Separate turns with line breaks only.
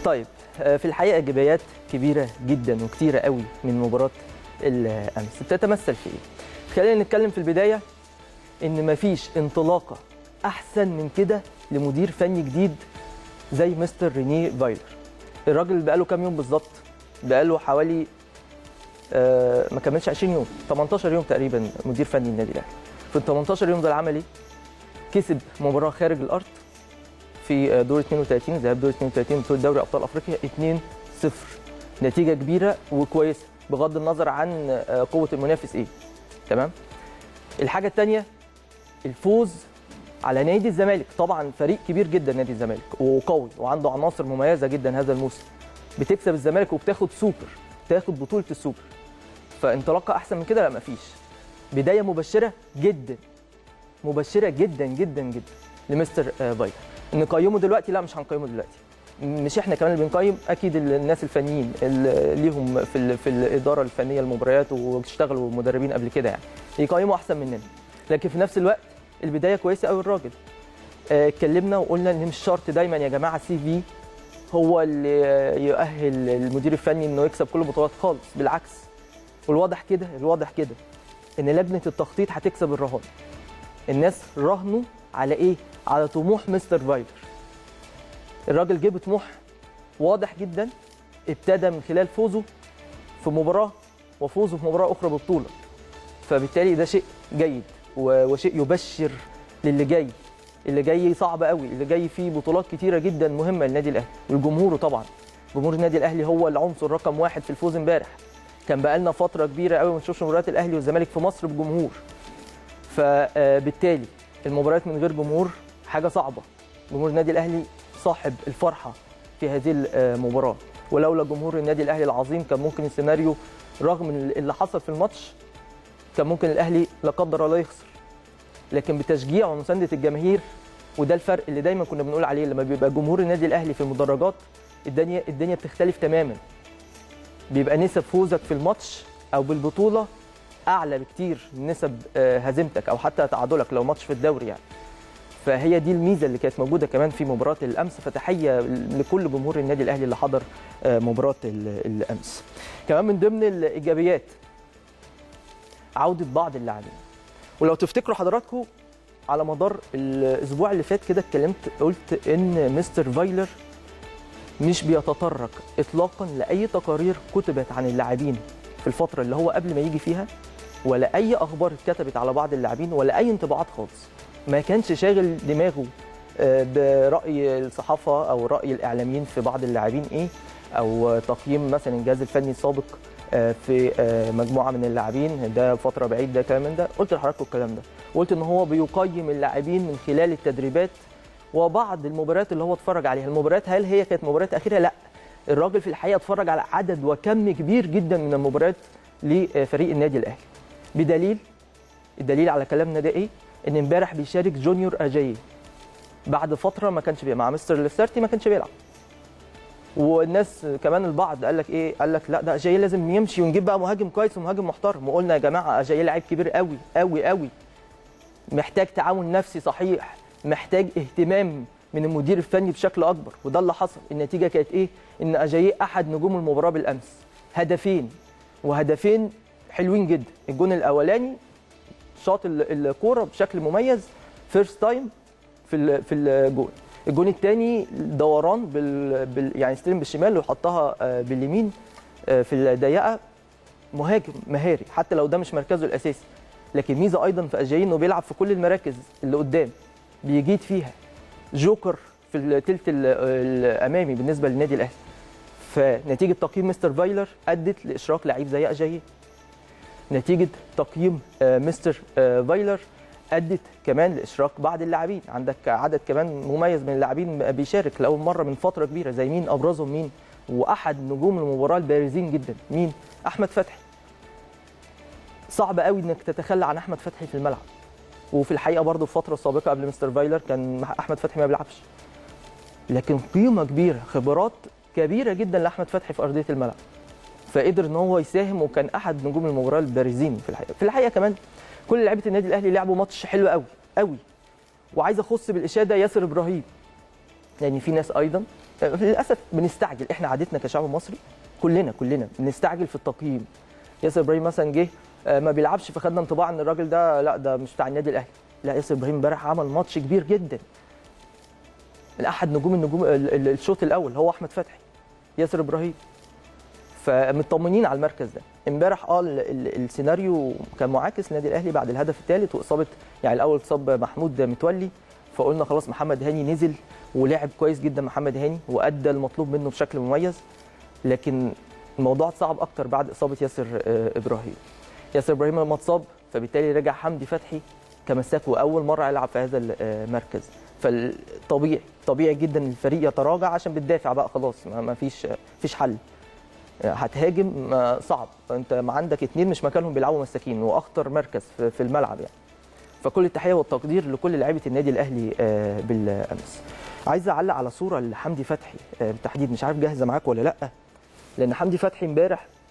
طيب آه، في الحقيقه ايجابيات كبيره جدا وكتيره قوي من مباراه الامس بتتمثل في ايه خلينا نتكلم في البدايه ان مفيش انطلاقه احسن من كده لمدير فني جديد زي مستر ريني فايلر الراجل بقاله كام يوم بالظبط بقاله حوالي آه، ما كملش 20 يوم 18 يوم تقريبا مدير فني النادي الاهلي في ال 18 يوم دول عمل ايه كسب مباراه خارج الارض في دور 32 ذهاب دور 32 بطوله دوري ابطال افريقيا 2-0 نتيجه كبيره وكويسه بغض النظر عن قوه المنافس ايه تمام الحاجه الثانيه الفوز على نادي الزمالك طبعا فريق كبير جدا نادي الزمالك وقوي وعنده عناصر مميزه جدا هذا الموسم بتكسب الزمالك وبتاخد سوبر تاخد بطوله السوبر فانطلاقه احسن من كده لا مفيش بدايه مبشره جدا مبشره جدا جدا جدا لمستر آه، فايلر نقيمه دلوقتي لا مش هنقيمه دلوقتي مش احنا كمان اللي بنقيم اكيد الناس الفنيين اللي ليهم في ال- في الاداره الفنيه المباريات واشتغلوا مدربين قبل كده يعني يقيموا احسن مننا لكن في نفس الوقت البدايه كويسه قوي الراجل آه، اتكلمنا وقلنا ان مش شرط دايما يا جماعه سي في هو اللي يؤهل المدير الفني انه يكسب كل البطولات خالص بالعكس والواضح كده الواضح كده ان لجنه التخطيط هتكسب الرهان الناس راهنوا على ايه على طموح مستر فايلر الراجل جه بطموح واضح جدا ابتدى من خلال فوزه في مباراه وفوزه في مباراه اخرى ببطوله فبالتالي ده شيء جيد و- وشيء يبشر للي جاي اللي جاي صعب قوي اللي جاي فيه بطولات كتيره جدا مهمه للنادي الاهلي والجمهور طبعا جمهور النادي الاهلي هو العنصر رقم واحد في الفوز امبارح كان بقالنا فتره كبيره قوي ما نشوفش مباريات الاهلي والزمالك في مصر بجمهور فبالتالي المباريات من غير جمهور حاجه صعبه جمهور النادي الاهلي صاحب الفرحه في هذه المباراه ولولا جمهور النادي الاهلي العظيم كان ممكن السيناريو رغم اللي حصل في الماتش كان ممكن الاهلي لا قدر الله يخسر لكن بتشجيع ومسانده الجماهير وده الفرق اللي دايما كنا بنقول عليه لما بيبقى جمهور النادي الاهلي في المدرجات الدنيا الدنيا بتختلف تماما بيبقى نسب فوزك في الماتش او بالبطوله اعلى بكتير من نسب آه، هزيمتك او حتى تعادلك لو ماتش في الدوري يعني فهي دي الميزه اللي كانت موجوده كمان في مباراه الامس فتحيه لكل جمهور النادي الاهلي اللي حضر آه، مباراه ال- الامس كمان من ضمن الايجابيات عوده بعض اللاعبين ولو تفتكروا حضراتكم على مدار الاسبوع اللي فات كده اتكلمت قلت ان مستر فايلر مش بيتطرق اطلاقا لاي تقارير كتبت عن اللاعبين في الفتره اللي هو قبل ما يجي فيها ولا اي اخبار اتكتبت على بعض اللاعبين ولا اي انطباعات خالص ما كانش شاغل دماغه آه، براي الصحافه او راي الاعلاميين في بعض اللاعبين ايه او تقييم مثلا الجهاز الفني السابق آه، في آه، مجموعه من اللاعبين ده فتره بعيد ده كلام من ده قلت لحضراتكم الكلام ده قلت ان هو بيقيم اللاعبين من خلال التدريبات وبعض المباريات اللي هو اتفرج عليها المباريات هل هي كانت مباريات اخيره لا الراجل في الحقيقه اتفرج على عدد وكم كبير جدا من المباريات لفريق النادي الاهلي بدليل الدليل على كلامنا ده ايه ان امبارح بيشارك جونيور اجاي بعد فتره ما كانش بيلعب مع مستر ليسترتي ما كانش بيلعب والناس كمان البعض قال لك ايه قال لك لا ده اجاي لازم يمشي ونجيب بقى مهاجم كويس ومهاجم محترم وقلنا يا جماعه اجاي لعيب كبير قوي قوي قوي محتاج تعاون نفسي صحيح محتاج اهتمام من المدير الفني بشكل اكبر وده اللي حصل النتيجه كانت ايه ان اجاي احد نجوم المباراه بالامس هدفين وهدفين حلوين جدا الجون الاولاني شاط ال- الكوره بشكل مميز فيرست تايم في ال- في الجون الجون الثاني دوران بال, بال يعني استلم بالشمال ويحطها آه، باليمين آه، في الضيقه مهاجم مهاري حتى لو ده مش مركزه الاساسي لكن ميزه ايضا في اجاي انه بيلعب في كل المراكز اللي قدام بيجيد فيها جوكر في الثلث ال- الامامي بالنسبه للنادي الاهلي فنتيجه تقييم مستر فايلر ادت لاشراك لعيب زي اجاي نتيجه تقييم آه، مستر آه، فايلر ادت كمان لاشراك بعض اللاعبين عندك عدد كمان مميز من اللاعبين بيشارك لاول مره من فتره كبيره زي مين ابرزهم مين واحد نجوم المباراه البارزين جدا مين احمد فتحي صعب قوي انك تتخلى عن احمد فتحي في الملعب وفي الحقيقه برضه في الفتره السابقه قبل مستر فايلر كان احمد فتحي ما بيلعبش لكن قيمه كبيره خبرات كبيره جدا لاحمد فتحي في ارضيه الملعب فقدر ان هو يساهم وكان احد نجوم المباراه البارزين في الحقيقه في الحقيقه كمان كل لعيبه النادي الاهلي لعبوا ماتش حلو قوي قوي وعايز اخص بالاشاده ياسر ابراهيم لان في ناس ايضا للاسف بنستعجل احنا عادتنا كشعب مصري كلنا كلنا بنستعجل في التقييم ياسر ابراهيم مثلا جه آه، ما بيلعبش فخدنا انطباع ان الراجل ده لا ده مش بتاع النادي الاهلي لا ياسر ابراهيم امبارح عمل ماتش كبير جدا من احد نجوم النجوم ال- ال- الشوط الاول هو احمد فتحي ياسر ابراهيم فمطمنين على المركز ده امبارح اه ال- ال- السيناريو كان معاكس للنادي الاهلي بعد الهدف الثالث واصابه يعني الاول اتصاب محمود متولي فقلنا خلاص محمد هاني نزل ولعب كويس جدا محمد هاني وادى المطلوب منه بشكل مميز لكن الموضوع صعب اكتر بعد اصابه ياسر آه، ابراهيم ياسر ابراهيم لما اتصاب فبالتالي رجع حمدي فتحي كمساك واول مره يلعب في هذا المركز فالطبيعي طبيعي جدا إن الفريق يتراجع عشان بتدافع بقى خلاص ما ما فيش فيش حل هتهاجم ما صعب انت ما عندك اتنين مش مكانهم بيلعبوا مساكين واخطر مركز في في الملعب يعني فكل التحيه والتقدير لكل لاعيبه النادي الاهلي آه، بالامس عايز اعلق على صوره لحمدي فتحي آه، بالتحديد مش عارف جاهزه معاك ولا لا لان حمدي فتحي امبارح